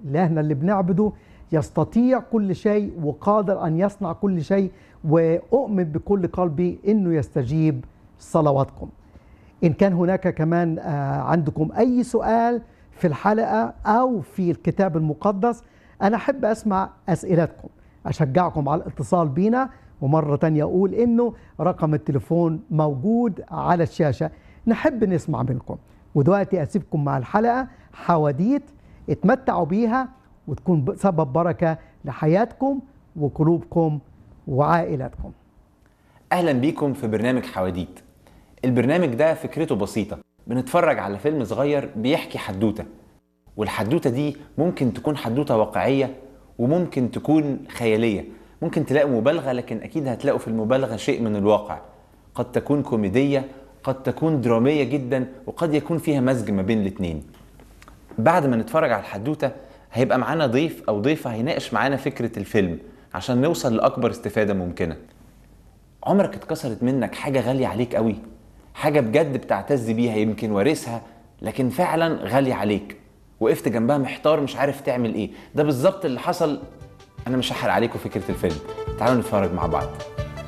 إلهنا اللي بنعبده يستطيع كل شيء وقادر أن يصنع كل شيء وأؤمن بكل قلبي أنه يستجيب صلواتكم إن كان هناك كمان آه، عندكم أي سؤال في الحلقة أو في الكتاب المقدس أنا أحب أسمع أسئلتكم أشجعكم على الاتصال بينا ومرة تانية أقول إنه رقم التليفون موجود على الشاشة نحب نسمع منكم ودلوقتي أسيبكم مع الحلقة حواديت اتمتعوا بيها وتكون ب- سبب بركة لحياتكم وقلوبكم وعائلاتكم اهلا بيكم في برنامج حواديت البرنامج ده فكرته بسيطه بنتفرج على فيلم صغير بيحكي حدوته والحدوته دي ممكن تكون حدوته واقعيه وممكن تكون خياليه ممكن تلاقوا مبالغه لكن اكيد هتلاقوا في المبالغه شيء من الواقع قد تكون كوميديه قد تكون دراميه جدا وقد يكون فيها مزج ما بين الاتنين بعد ما نتفرج على الحدوته هيبقى معانا ضيف او ضيفه هيناقش معانا فكره الفيلم عشان نوصل لاكبر استفاده ممكنه عمرك اتكسرت منك حاجة غالية عليك قوي حاجة بجد بتعتز بيها يمكن وارثها لكن فعلا غالية عليك وقفت جنبها محتار مش عارف تعمل ايه ده بالظبط اللي حصل انا مش هحرق عليكم فكرة الفيلم تعالوا نتفرج مع بعض